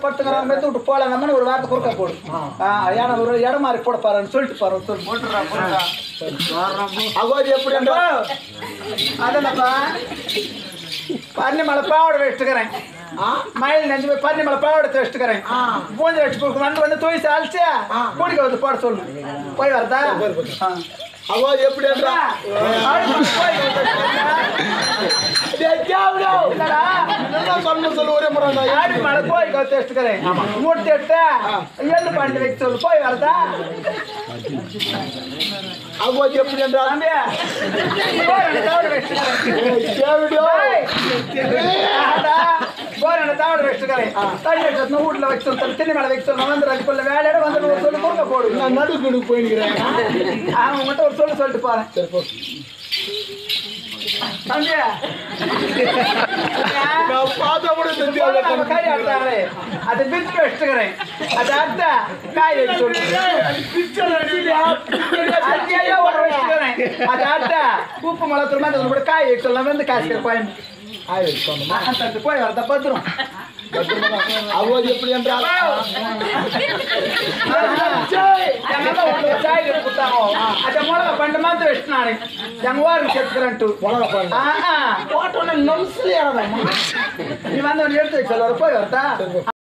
படுத்துக்கிறாங்க மெத்து விட்டு போல நம்மனு ஒரு வார்த்தை குறுக்க போடு ஆ, ஏன்னா ஒரு இடம் மாதிரி போட பாருன்னு சொல்லிட்டு பாரு சொல்லு போட்டுறா போட்டுறா அகோதி எப்படி அதல்லப்பா பன்னிமலை பாவடை வச்சுக்கிறேன் மயில் நெஞ்சு போய் பன்னிமலை பாவடை வச்சுக்கிறேன் பூஞ்சை வச்சு கொடுக்க வந்து வந்து தூய் சாலிச்சு குடிக்க வந்து போட சொல்லு போய் வரதா அவாது எப்படி என்றா இல்லடா என்ன சொன்ன சொல்லு ஒரே முறை நான் ஆடி மலை போய் கவுத்து வச்சுக்கிறேன் மூட்டை எட்டு எள்ளு பண்ணி வைக்க சொல்லு போய் வரதா அவாது எப்படி என்றா தம்பி போய் எனக்கு தவிர வச்சுக்கிறேன் கேவிடோ போறேன் தவிர வச்சுக்கிறேன் தண்ணி வச்சு வீட்டுல வச்சு சொல்லு திண்ணி மேல வைக்க சொல்லு வந்து அதுக்குள்ள வேலையோட வந்து ஒரு சொல்லு முருங்க போடு நான் நடுக்கு போயிருக்கிறேன் அவங்க மட்டும் ஒரு சொல்லு சொல்லிட்டு போறேன் சரி போ தம்பி நான் பார்த்தா கூட தெரியாது நம்ம கை ஆடுறாங்களே அதை பிரிச்சு வச்சுக்கிறேன் அது அத்தை காய் வைக்க சொல்லு அங்கேயே ஒரு வச்சுக்கிறேன் அது அத்தை உப்பு மிளகு மாதிரி அது கூட காய் வைக்க சொல்லலாம் வந்து காய்ச்சிக்கிற கோயம் ஆயிரம் சொன்னமா போய் வரத பத்திரம் அவாது எப்படி என்றா చాయ్ చెప్పుతాము అదే మొదల పండు మంది వేస్తున్నాడు జంగవారు చెప్తారంటూ మొదల పండు. ఫోటో నమ్సలే నీవందరూ ఎడుతు పోయి వస్తా